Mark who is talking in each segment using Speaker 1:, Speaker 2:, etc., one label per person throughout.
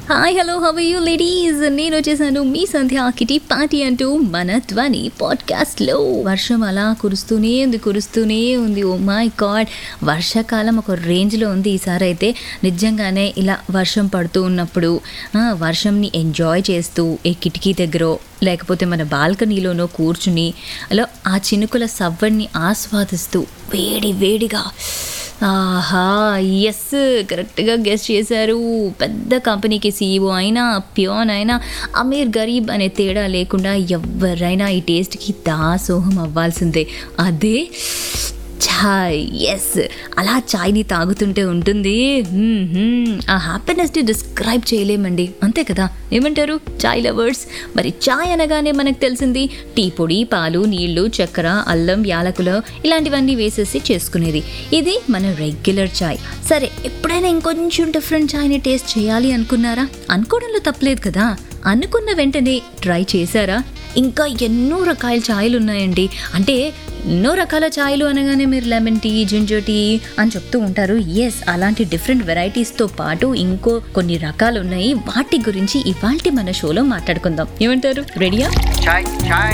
Speaker 1: Hi hello how you ladies నేను వచ్చేసాను మీ సంధ్య kitty party అంటూ మన ధ్వని పాడ్కాస్ట్లో వర్షం అలా కురుస్తూనే ఉంది కురుస్తూనే ఉంది ఓ మై గాడ్ వర్షాకాలం ఒక రేంజ్లో ఉంది ఈసారి అయితే నిజంగానే ఇలా వర్షం పడుతూ ఉన్నప్పుడు ఆ, వర్షంని ఎంజాయ్ చేస్తూ ఏ కిటికీ దగ్గర లేకపోతే మన బాల్కనీలోనో కూర్చుని అలా ఆ చినుకుల సవ్వడిని ఆస్వాదిస్తూ వేడి వేడిగా ఆహా ఎస్ కరెక్ట్గా గెస్ట్ చేశారు పెద్ద కంపెనీకి సీఈఓ అయినా ప్యోన్ అయినా అమీర్ గరీబ్ అనే తేడా లేకుండా ఎవరైనా ఈ టేస్ట్కి దాసోహం అవ్వాల్సిందే అదే చాయ్ ఎస్ అలా చాయ్ని తాగుతుంటే ఉంటుంది హ్మ్, హ్మ్. ఆ హ్యాపీనెస్ని డిస్క్రైబ్ చేయలేమండి అంతే కదా ఏమంటారు చాయ్ లవర్స్ మరి చాయ్ అనగానే మనకు తెలిసింది టీ పొడి పాలు నీళ్లు చక్కెర అల్లం యాలకులు ఇలాంటివన్నీ వేసేసి చేసుకునేది ఇది మన రెగ్యులర్ చాయ్ సరే ఎప్పుడైనా ఇంకొంచెం డిఫరెంట్ చాయ్ని టేస్ట్ చేయాలి అనుకున్నారా అనుకోవడంలో తప్పలేదు కదా అనుకున్న వెంటనే ట్రై చేశారా ఇంకా ఎన్నో రకాల ఛాయలు ఉన్నాయండి అంటే ఎన్నో రకాల ఛాయలు అనగానే మీరు లెమన్ టీ జింజర్ టీ అని చెప్తూ ఉంటారు ఎస్ అలాంటి డిఫరెంట్ వెరైటీస్తో పాటు ఇంకో కొన్ని రకాలు ఉన్నాయి వాటి గురించి ఇవాల్టి మన షోలో మాట్లాడుకుందాం ఏమంటారు రెడీయా
Speaker 2: Chai, chai.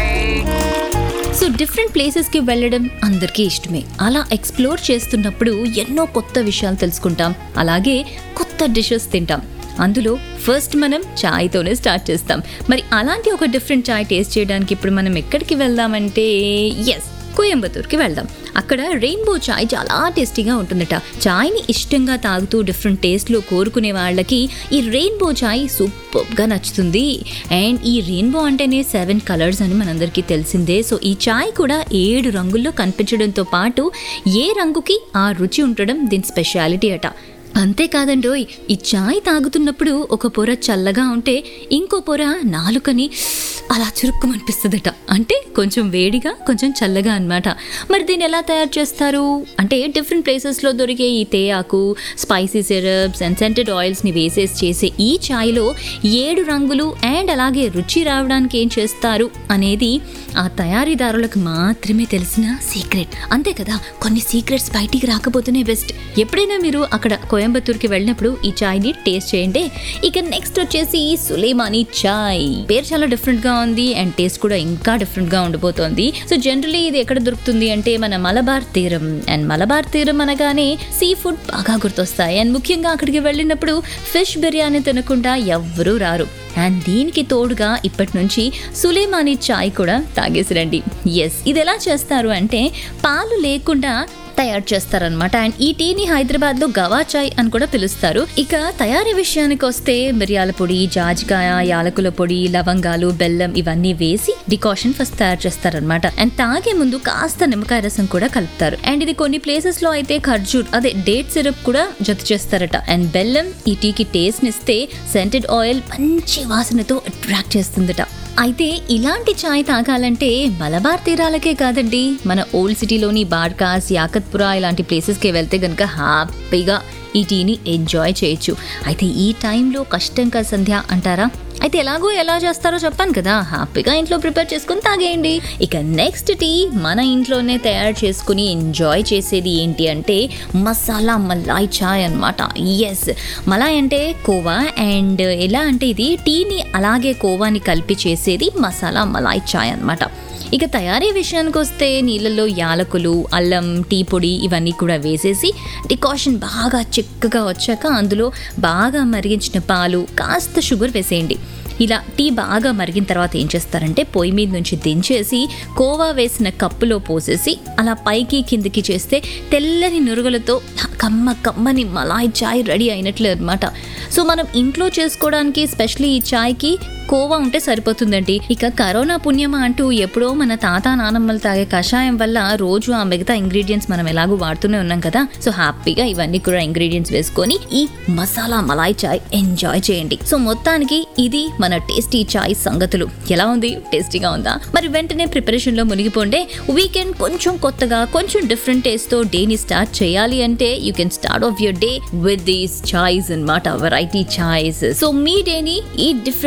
Speaker 1: సో డిఫరెంట్ ప్లేసెస్కి వెళ్ళడం అందరికీ ఇష్టమే అలా ఎక్స్ప్లోర్ చేస్తున్నప్పుడు ఎన్నో కొత్త విషయాలు తెలుసుకుంటాం అలాగే కొత్త డిషెస్ తింటాం అందులో ఫస్ట్ మనం చాయ్తోనే స్టార్ట్ చేస్తాం మరి అలాంటి ఒక డిఫరెంట్ చాయ్ టేస్ట్ చేయడానికి ఇప్పుడు మనం ఎక్కడికి వెళ్దామంటే ఎస్ కోయంబత్తూర్కి వెళ్దాం అక్కడ రెయిన్బో చాయ్ చాలా టేస్టీగా ఉంటుందట చాయ్ని ఇష్టంగా తాగుతూ డిఫరెంట్ టేస్ట్లో కోరుకునే వాళ్ళకి ఈ రెయిన్బో చాయ్ సూపర్గా నచ్చుతుంది అండ్ ఈ రెయిన్బో అంటేనే సెవెన్ కలర్స్ అని మనందరికీ తెలిసిందే సో ఈ చాయ్ కూడా ఏడు రంగుల్లో కనిపించడంతో పాటు ఏ రంగుకి ఆ రుచి ఉండడం దీని స్పెషాలిటీ అట అంతేకాదండోయ్ ఈ చాయ్ తాగుతున్నప్పుడు ఒక పొర చల్లగా ఉంటే ఇంకో పొర నాలుకని అలా చురుక్కుమనిపిస్తుందట అంటే కొంచెం వేడిగా కొంచెం చల్లగా అన్నమాట మరి దీన్ని ఎలా తయారు చేస్తారు అంటే డిఫరెంట్ ప్లేసెస్లో దొరికే ఈ తేయాకు స్పైసీ సిరప్స్ అండ్ సెంటెడ్ ఆయిల్స్ని వేసేసి చేసే ఈ చాయ్లో ఏడు రంగులు అండ్ అలాగే రుచి రావడానికి ఏం చేస్తారు అనేది ఆ తయారీదారులకు మాత్రమే తెలిసిన సీక్రెట్ అంతే కదా కొన్ని సీక్రెట్స్ బయటికి రాకపోతేనే బెస్ట్ ఎప్పుడైనా మీరు అక్కడ కోయంబత్తూర్కి వెళ్ళినప్పుడు ఈ చాయ్ని టేస్ట్ చేయండి ఇక నెక్స్ట్ వచ్చేసి సులేమాని చాయ్ పేరు చాలా డిఫరెంట్ గా ఉంది అండ్ టేస్ట్ కూడా ఇంకా డిఫరెంట్ గా ఉండిపోతుంది సో జనరలీ ఇది ఎక్కడ దొరుకుతుంది అంటే మన మలబార్ తీరం అండ్ మలబార్ తీరం అనగానే సీ ఫుడ్ బాగా గుర్తొస్తాయి అండ్ ముఖ్యంగా అక్కడికి వెళ్ళినప్పుడు ఫిష్ బిర్యానీ తినకుండా ఎవ్వరూ రారు అండ్ దీనికి తోడుగా ఇప్పటి నుంచి సులేమాని చాయ్ కూడా తాగేసిరండి ఎస్ ఇది ఎలా చేస్తారు అంటే పాలు లేకుండా తయారు చేస్తారనమాట అండ్ ఈ టీని హైదరాబాద్ లో గవా చాయ్ అని కూడా పిలుస్తారు ఇక తయారీ విషయానికి వస్తే మిరియాల పొడి జాజికాయ యాలకుల పొడి లవంగాలు బెల్లం ఇవన్నీ వేసి డికాషన్ ఫస్ట్ తయారు చేస్తారనమాట అండ్ తాగే ముందు కాస్త నిమ్మకాయ రసం కూడా కలుపుతారు అండ్ ఇది కొన్ని ప్లేసెస్ లో అయితే ఖర్జూర్ అదే డేట్ సిరప్ కూడా జత చేస్తారట అండ్ బెల్లం ఈ టీకి టేస్ట్ నిస్తే సెంటెడ్ ఆయిల్ మంచి వాసనతో అట్రాక్ట్ చేస్తుందట అయితే ఇలాంటి చాయ్ తాగాలంటే మలబార్ తీరాలకే కాదండి మన ఓల్డ్ సిటీలోని బార్కాస్ యాకత్పురా ఇలాంటి ప్లేసెస్కి వెళ్తే కనుక హ్యాపీగా ఈ టీని ఎంజాయ్ చేయొచ్చు అయితే ఈ టైంలో కష్టం కదా సంధ్య అంటారా అయితే ఎలాగో ఎలా చేస్తారో చెప్పాను కదా హ్యాపీగా ఇంట్లో ప్రిపేర్ చేసుకుని తాగేయండి ఇక నెక్స్ట్ టీ మన ఇంట్లోనే తయారు చేసుకుని ఎంజాయ్ చేసేది ఏంటి అంటే మసాలా మలాయ్ చాయ్ అనమాట ఎస్ మలాయ్ అంటే కోవా అండ్ ఎలా అంటే ఇది టీని అలాగే కోవాని కలిపి చేసేది మసాలా మలాయ్ చాయ్ అనమాట ఇక తయారీ విషయానికి వస్తే నీళ్ళల్లో యాలకులు అల్లం టీ పొడి ఇవన్నీ కూడా వేసేసి డికాషన్ బాగా చిక్కగా వచ్చాక అందులో బాగా మరిగించిన పాలు కాస్త షుగర్ వేసేయండి ఇలా టీ బాగా మరిగిన తర్వాత ఏం చేస్తారంటే పొయ్యి మీద నుంచి దించేసి కోవా వేసిన కప్పులో పోసేసి అలా పైకి కిందికి చేస్తే తెల్లని నురుగులతో కమ్మ కమ్మని మలాయ్ చాయ్ రెడీ అయినట్లే అనమాట సో మనం ఇంట్లో చేసుకోవడానికి స్పెషల్లీ ఈ చాయ్కి కోవా ఉంటే సరిపోతుందండి ఇక కరోనా పుణ్యమా అంటూ ఎప్పుడో మన తాత నానమ్మలు తాగే కషాయం వల్ల రోజు ఆ మిగతా ఇంగ్రీడియంట్స్ మనం ఎలాగో వాడుతూనే ఉన్నాం కదా సో హ్యాపీగా ఇవన్నీ కూడా ఇంగ్రీడియంట్స్ వేసుకొని ఈ మసాలా మలాయ్ చాయ్ ఎంజాయ్ చేయండి సో మొత్తానికి ఇది మన టేస్టీ చాయ్ సంగతులు ఎలా ఉంది టేస్టీగా ఉందా మరి వెంటనే ప్రిపరేషన్ లో మునిగిపోండే వీకెండ్ కొంచెం కొత్తగా కొంచెం డిఫరెంట్ టేస్ట్ తో డేని స్టార్ట్ చేయాలి అంటే you can start off your day with these chais అన్నమాట వెరైటీ చాయ్స్ సో మీ డేని ఈ డిఫరెంట్ వెరైటీ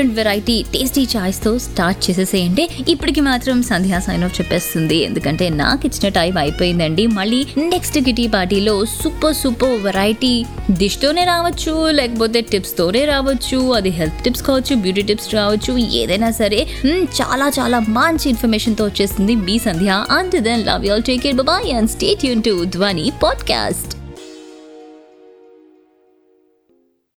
Speaker 1: వెరైటీ టేస్టీ చాయ్స్తో స్టార్ట్ చేసేసేయండి ఇప్పటికి మాత్రం సంధ్యా సైన్ ఆఫ్ చెప్పేస్తుంది ఎందుకంటే నాకు ఇచ్చిన టైం అయిపోయిందండి మళ్ళీ నెక్స్ట్ కిటీ పార్టీలో సూపర్ సూపర్ వెరైటీ డిష్తోనే రావచ్చు లేకపోతే టిప్స్తోనే రావచ్చు అది హెల్త్ టిప్స్ కావచ్చు బ్యూటీ టిప్స్ రావచ్చు ఏదైనా సరే మ్మ్, చాలా చాలా మంచి ఇన్ఫర్మేషన్తో వచ్చేస్తుంది మీ Sandhya and then love you all take care bye and stay tune to Dhwani podcast